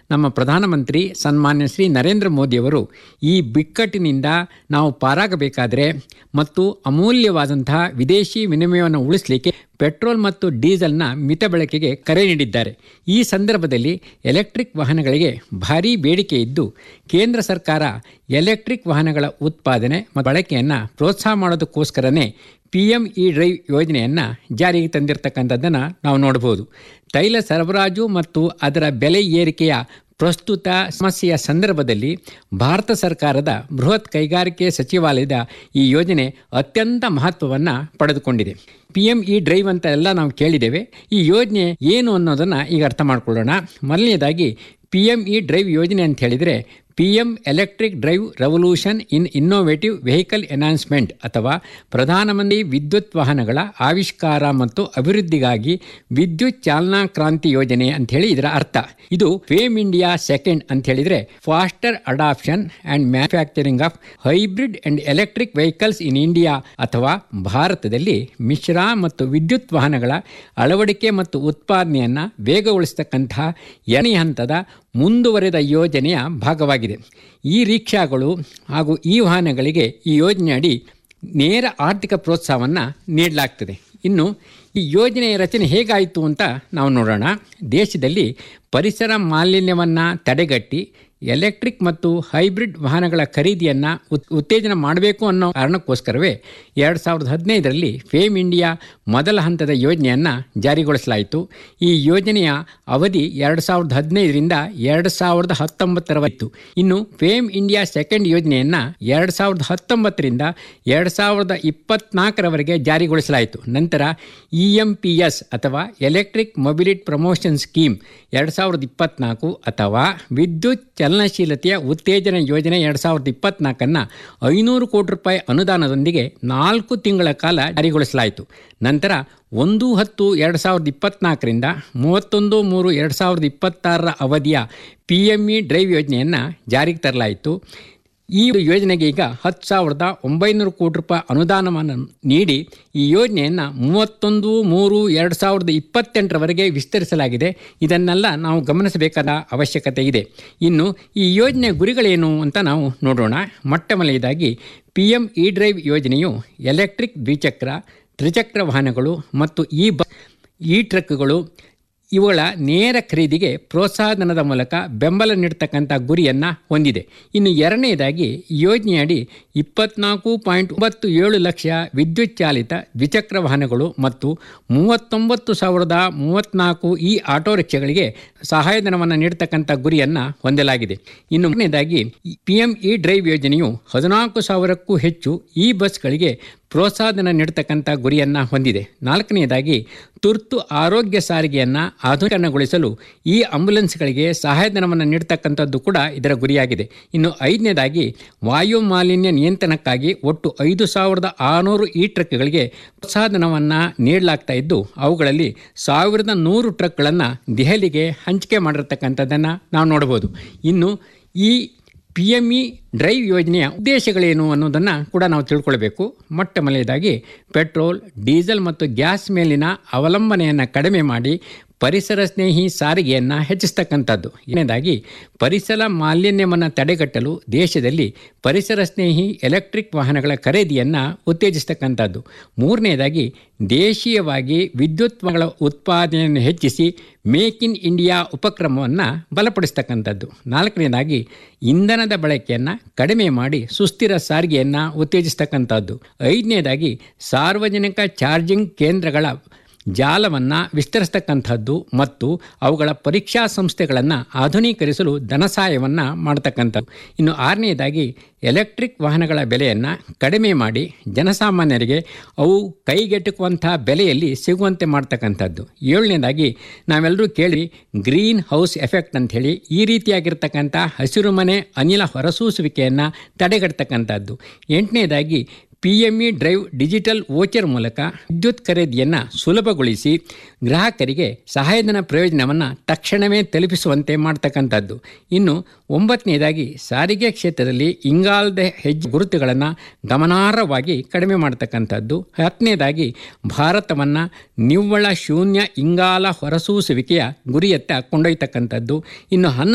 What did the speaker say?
ನಮ್ಮ ಪ್ರಧಾನಮಂತ್ರಿ ಸನ್ಮಾನ್ಯ ಶ್ರೀ ನರೇಂದ್ರ ಮೋದಿಯವರು ಈ ಬಿಕ್ಕಟ್ಟಿನಿಂದ ನಾವು ಪಾರಾಗಬೇಕಾದರೆ ಮತ್ತು ಅಮೂಲ್ಯವಾದಂತಹ ವಿದೇಶಿ ವಿನಿಮಯವನ್ನು ಉಳಿಸಲಿಕ್ಕೆ ಪೆಟ್ರೋಲ್ ಮತ್ತು ಡೀಸೆಲ್ನ ಮಿತ ಬಳಕೆಗೆ ಕರೆ ನೀಡಿದ್ದಾರೆ ಈ ಸಂದರ್ಭದಲ್ಲಿ ಎಲೆಕ್ಟ್ರಿಕ್ ವಾಹನಗಳಿಗೆ ಭಾರೀ ಬೇಡಿಕೆ ಇದ್ದು ಕೇಂದ್ರ ಸರ್ಕಾರ ಎಲೆಕ್ಟ್ರಿಕ್ ವಾಹನಗಳ ಉತ್ಪಾದನೆ ಮತ್ತು ಬಳಕೆಯನ್ನು ಪ್ರೋತ್ಸಾಹ ಮಾಡೋದಕ್ಕೋಸ್ಕರನೇ ಪಿ ಎಂ ಇ ಡ್ರೈವ್ ಯೋಜನೆಯನ್ನು ಜಾರಿಗೆ ತಂದಿರತಕ್ಕಂಥದ್ದನ್ನು ನಾವು ನೋಡಬಹುದು ತೈಲ ಸರಬರಾಜು ಮತ್ತು ಅದರ ಬೆಲೆ ಏರಿಕೆಯ ಪ್ರಸ್ತುತ ಸಮಸ್ಯೆಯ ಸಂದರ್ಭದಲ್ಲಿ ಭಾರತ ಸರ್ಕಾರದ ಬೃಹತ್ ಕೈಗಾರಿಕೆ ಸಚಿವಾಲಯದ ಈ ಯೋಜನೆ ಅತ್ಯಂತ ಮಹತ್ವವನ್ನು ಪಡೆದುಕೊಂಡಿದೆ ಪಿ ಎಂ ಇ ಡ್ರೈವ್ ಅಂತ ಎಲ್ಲ ನಾವು ಕೇಳಿದ್ದೇವೆ ಈ ಯೋಜನೆ ಏನು ಅನ್ನೋದನ್ನು ಈಗ ಅರ್ಥ ಮಾಡ್ಕೊಳ್ಳೋಣ ಮೊದಲನೇದಾಗಿ ಪಿ ಎಂ ಇ ಡ್ರೈವ್ ಯೋಜನೆ ಅಂತ ಹೇಳಿದರೆ P M electric drive revolution in innovative vehicle enhancement ಅಥವಾ ಪ್ರಧಾನಮಂತ್ರಿ ವಿದ್ಯುತ್ ವಾಹನಗಳ ಆವಿಷ್ಕಾರ ಮತ್ತು ಅಭಿವೃದ್ಧಿಗಾಗಿ ವಿದ್ಯುತ್ ಚಾಲನಾ ಕ್ರಾಂತಿ ಯೋಜನೆ ಅಂತ ಹೇಳಿ ಇದರ ಅರ್ಥ ಇದು ಫೇಮ್ ಇಂಡಿಯಾ ಸೆಕೆಂಡ್ ಅಂತ ಹೇಳಿದರೆ faster adoption and manufacturing of hybrid and electric vehicles in India ಅಥವಾ ಭಾರತದಲ್ಲಿ ಮಿಶ್ರ ಮತ್ತು ವಿದ್ಯುತ್ ವಾಹನಗಳ ಅಳವಡಿಕೆ ಮತ್ತು ಉತ್ಪಾದನೆಯನ್ನು ವೇಗಗೊಳಿಸತಕ್ಕಂತಹ ಎಣೆ ಹಂತದ ಮುಂದುವರೆದ ಯೋಜನೆಯ ಭಾಗವಾಗಿದೆ ಈ ರಿಕ್ಷಾಗಳು ಹಾಗೂ ಈ ವಾಹನಗಳಿಗೆ ಈ ಯೋಜನೆಯಡಿ ನೇರ ಆರ್ಥಿಕ ಪ್ರೋತ್ಸಾಹವನ್ನು ನೀಡಲಾಗ್ತದೆ ಇನ್ನು ಈ ಯೋಜನೆಯ ರಚನೆ ಹೇಗಾಯಿತು ಅಂತ ನಾವು ನೋಡೋಣ ದೇಶದಲ್ಲಿ ಪರಿಸರ ಮಾಲಿನ್ಯವನ್ನು ತಡೆಗಟ್ಟಿ ಎಲೆಕ್ಟ್ರಿಕ್ ಮತ್ತು ಹೈಬ್ರಿಡ್ ವಾಹನಗಳ ಖರೀದಿಯನ್ನು ಉತ್ತೇಜನ ಮಾಡಬೇಕು ಅನ್ನೋ ಕಾರಣಕ್ಕೋಸ್ಕರವೇ ಎರಡು ಸಾವಿರದ ಹದಿನೈದರಲ್ಲಿ ಫೇಮ್ ಇಂಡಿಯಾ ಮೊದಲ ಹಂತದ ಯೋಜನೆಯನ್ನು ಜಾರಿಗೊಳಿಸಲಾಯಿತು ಈ ಯೋಜನೆಯ ಅವಧಿ ಎರಡು ಸಾವಿರದ ಹದಿನೈದರಿಂದ ಎರಡು ಸಾವಿರದ ಹತ್ತೊಂಬತ್ತರವರೆತ್ತು ಇನ್ನು ಫೇಮ್ ಇಂಡಿಯಾ ಸೆಕೆಂಡ್ ಯೋಜನೆಯನ್ನು ಎರಡು ಸಾವಿರದ ಹತ್ತೊಂಬತ್ತರಿಂದ ಎರಡು ಸಾವಿರದ ಇಪ್ಪತ್ನಾಲ್ಕರವರೆಗೆ ಜಾರಿಗೊಳಿಸಲಾಯಿತು ನಂತರ ಇ ಎಂ ಪಿ ಎಸ್ ಅಥವಾ ಎಲೆಕ್ಟ್ರಿಕ್ ಮೊಬಿಲಿಟಿ ಪ್ರಮೋಷನ್ ಸ್ಕೀಮ್ ಎರಡು ಸಾವಿರದ ಇಪ್ಪತ್ನಾಲ್ಕು ಅಥವಾ ವಿದ್ಯುತ್ ಚಲನಶೀಲತೆಯ ಉತ್ತೇಜನ ಯೋಜನೆ ಎರಡು ಸಾವಿರದ ಇಪ್ಪತ್ನಾಲ್ಕನ್ನು ಐನೂರು ಕೋಟಿ ರೂಪಾಯಿ ಅನುದಾನದೊಂದಿಗೆ ನಾಲ್ಕು ತಿಂಗಳ ಕಾಲ ಜಾರಿಗೊಳಿಸಲಾಯಿತು ನಂತರ ಒಂದು ಹತ್ತು ಎರಡು ಸಾವಿರದ ಇಪ್ಪತ್ನಾಲ್ಕರಿಂದ ಮೂವತ್ತೊಂದು ಮೂರು ಎರಡು ಸಾವಿರದ ಇಪ್ಪತ್ತಾರರ ಅವಧಿಯ ಪಿ ಎಮ್ ಇ ಡ್ರೈವ್ ಯೋಜನೆಯನ್ನು ಜಾರಿಗೆ ತರಲಾಯಿತು ಈ ಯೋಜನೆಗೆ ಈಗ ಹತ್ತು ಸಾವಿರದ ಒಂಬೈನೂರು ಕೋಟಿ ರೂಪಾಯಿ ಅನುದಾನವನ್ನು ನೀಡಿ ಈ ಯೋಜನೆಯನ್ನು ಮೂವತ್ತೊಂದು ಮೂರು ಎರಡು ಸಾವಿರದ ಇಪ್ಪತ್ತೆಂಟರವರೆಗೆ ವಿಸ್ತರಿಸಲಾಗಿದೆ ಇದನ್ನೆಲ್ಲ ನಾವು ಗಮನಿಸಬೇಕಾದ ಅವಶ್ಯಕತೆ ಇದೆ ಇನ್ನು ಈ ಯೋಜನೆಯ ಗುರಿಗಳೇನು ಅಂತ ನಾವು ನೋಡೋಣ ಮೊಟ್ಟಮೊದಲನೇದಾಗಿ ಪಿ ಎಂ ಇ ಡ್ರೈವ್ ಯೋಜನೆಯು ಎಲೆಕ್ಟ್ರಿಕ್ ದ್ವಿಚಕ್ರ ತ್ರಿಚಕ್ರ ವಾಹನಗಳು ಮತ್ತು ಈ ಬ ಈ ಟ್ರಕ್ಗಳು ಇವುಗಳ ನೇರ ಖರೀದಿಗೆ ಪ್ರೋತ್ಸಾಹಧನದ ಮೂಲಕ ಬೆಂಬಲ ನೀಡತಕ್ಕಂಥ ಗುರಿಯನ್ನು ಹೊಂದಿದೆ ಇನ್ನು ಎರಡನೇದಾಗಿ ಯೋಜನೆಯಡಿ ಇಪ್ಪತ್ನಾಲ್ಕು ಪಾಯಿಂಟ್ ಒಂಬತ್ತು ಏಳು ಲಕ್ಷ ವಿದ್ಯುತ್ ಚಾಲಿತ ದ್ವಿಚಕ್ರ ವಾಹನಗಳು ಮತ್ತು ಮೂವತ್ತೊಂಬತ್ತು ಸಾವಿರದ ಮೂವತ್ತ್ನಾಲ್ಕು ಈ ಆಟೋ ರಿಕ್ಷಾಗಳಿಗೆ ಸಹಾಯಧನವನ್ನು ನೀಡತಕ್ಕಂಥ ಗುರಿಯನ್ನು ಹೊಂದಲಾಗಿದೆ ಇನ್ನು ಮೂರನೇದಾಗಿ ಪಿ ಎಂ ಇ ಡ್ರೈವ್ ಯೋಜನೆಯು ಹದಿನಾಲ್ಕು ಸಾವಿರಕ್ಕೂ ಹೆಚ್ಚು ಈ ಬಸ್ಗಳಿಗೆ ಪ್ರೋತ್ಸಾಹಧನ ನೀಡತಕ್ಕಂಥ ಗುರಿಯನ್ನು ಹೊಂದಿದೆ ನಾಲ್ಕನೆಯದಾಗಿ ತುರ್ತು ಆರೋಗ್ಯ ಸಾರಿಗೆಯನ್ನು ಆಧುನೀಕರಣಗೊಳಿಸಲು ಈ ಆಂಬ್ಯುಲೆನ್ಸ್ಗಳಿಗೆ ಸಹಾಯಧನವನ್ನು ನೀಡತಕ್ಕಂಥದ್ದು ಕೂಡ ಇದರ ಗುರಿಯಾಗಿದೆ ಇನ್ನು ಐದನೇದಾಗಿ ವಾಯು ಮಾಲಿನ್ಯ ನಿಯಂತ್ರಣಕ್ಕಾಗಿ ಒಟ್ಟು ಐದು ಸಾವಿರದ ಆರುನೂರು ಈ ಟ್ರಕ್ಗಳಿಗೆ ಪ್ರೋತ್ಸಾಹಧನವನ್ನು ನೀಡಲಾಗ್ತಾ ಇದ್ದು ಅವುಗಳಲ್ಲಿ ಸಾವಿರದ ನೂರು ಟ್ರಕ್ಗಳನ್ನು ದೆಹಲಿಗೆ ಹಂಚಿಕೆ ಮಾಡಿರ್ತಕ್ಕಂಥದ್ದನ್ನು ನಾವು ನೋಡ್ಬೋದು ಇನ್ನು ಈ ಪಿ ಎಮ್ ಇ ಡ್ರೈವ್ ಯೋಜನೆಯ ಉದ್ದೇಶಗಳೇನು ಅನ್ನೋದನ್ನು ಕೂಡ ನಾವು ತಿಳ್ಕೊಳ್ಬೇಕು ಮೊಟ್ಟ ಮೊದಲನೇದಾಗಿ ಪೆಟ್ರೋಲ್ ಡೀಸೆಲ್ ಮತ್ತು ಗ್ಯಾಸ್ ಮೇಲಿನ ಅವಲಂಬನೆಯನ್ನು ಕಡಿಮೆ ಮಾಡಿ ಪರಿಸರ ಸ್ನೇಹಿ ಸಾರಿಗೆಯನ್ನು ಹೆಚ್ಚಿಸ್ತಕ್ಕಂಥದ್ದು ಎರಡನೇದಾಗಿ ಪರಿಸರ ಮಾಲಿನ್ಯವನ್ನು ತಡೆಗಟ್ಟಲು ದೇಶದಲ್ಲಿ ಪರಿಸರ ಸ್ನೇಹಿ ಎಲೆಕ್ಟ್ರಿಕ್ ವಾಹನಗಳ ಖರೀದಿಯನ್ನು ಉತ್ತೇಜಿಸ್ತಕ್ಕಂಥದ್ದು ಮೂರನೇದಾಗಿ ದೇಶೀಯವಾಗಿ ವಿದ್ಯುತ್ ವಾಹನಗಳ ಉತ್ಪಾದನೆಯನ್ನು ಹೆಚ್ಚಿಸಿ ಮೇಕ್ ಇನ್ ಇಂಡಿಯಾ ಉಪಕ್ರಮವನ್ನು ಬಲಪಡಿಸ್ತಕ್ಕಂಥದ್ದು ನಾಲ್ಕನೇದಾಗಿ ಇಂಧನದ ಬಳಕೆಯನ್ನು ಕಡಿಮೆ ಮಾಡಿ ಸುಸ್ಥಿರ ಸಾರಿಗೆಯನ್ನು ಉತ್ತೇಜಿಸ್ತಕ್ಕಂಥದ್ದು ಐದನೇದಾಗಿ ಸಾರ್ವಜನಿಕ ಚಾರ್ಜಿಂಗ್ ಕೇಂದ್ರಗಳ ಜಾಲವನ್ನು ವಿಸ್ತರಿಸ್ತಕ್ಕಂಥದ್ದು ಮತ್ತು ಅವುಗಳ ಪರೀಕ್ಷಾ ಸಂಸ್ಥೆಗಳನ್ನು ಆಧುನೀಕರಿಸಲು ಧನಸಹಾಯವನ್ನು ಮಾಡತಕ್ಕಂಥದ್ದು ಇನ್ನು ಆರನೆಯದಾಗಿ ಎಲೆಕ್ಟ್ರಿಕ್ ವಾಹನಗಳ ಬೆಲೆಯನ್ನು ಕಡಿಮೆ ಮಾಡಿ ಜನಸಾಮಾನ್ಯರಿಗೆ ಅವು ಕೈಗೆಟುಕುವಂಥ ಬೆಲೆಯಲ್ಲಿ ಸಿಗುವಂತೆ ಮಾಡ್ತಕ್ಕಂಥದ್ದು ಏಳನೇದಾಗಿ ನಾವೆಲ್ಲರೂ ಕೇಳಿ ಗ್ರೀನ್ ಹೌಸ್ ಎಫೆಕ್ಟ್ ಅಂಥೇಳಿ ಈ ರೀತಿಯಾಗಿರ್ತಕ್ಕಂಥ ಹಸಿರು ಮನೆ ಅನಿಲ ಹೊರಸೂಸುವಿಕೆಯನ್ನು ತಡೆಗಟ್ಟತಕ್ಕಂಥದ್ದು ಎಂಟನೇದಾಗಿ P M E drive digital voucher ಮೂಲಕ ವಿದ್ಯುತ್ ಖರೀದಿಯನ್ನು ಸುಲಭಗೊಳಿಸಿ ಗ್ರಾಹಕರಿಗೆ ಸಹಾಯಧನ ಪ್ರಯೋಜನವನ್ನು ತಕ್ಷಣವೇ ತಲುಪಿಸುವಂತೆ ಮಾಡ್ತಕ್ಕಂಥದ್ದು ಇನ್ನು ಒಂಬತ್ತನೇದಾಗಿ ಸಾರಿಗೆ ಕ್ಷೇತ್ರದಲ್ಲಿ ಇಂಗಾಲದ ಹೆಜ್ಜೆ ಗುರುತುಗಳನ್ನು ಗಮನಾರ್ಹವಾಗಿ ಕಡಿಮೆ ಮಾಡ್ತಕ್ಕಂಥದ್ದು ಹತ್ತನೇದಾಗಿ ಭಾರತವನ್ನು ನಿವ್ವಳ ಶೂನ್ಯ ಇಂಗಾಲ ಹೊರಸೂಸುವಿಕೆಯ ಗುರಿಯತ್ತ ಕೊಂಡೊಯ್ತಕ್ಕಂಥದ್ದು ಇನ್ನು ಹನ್ನೊಂದು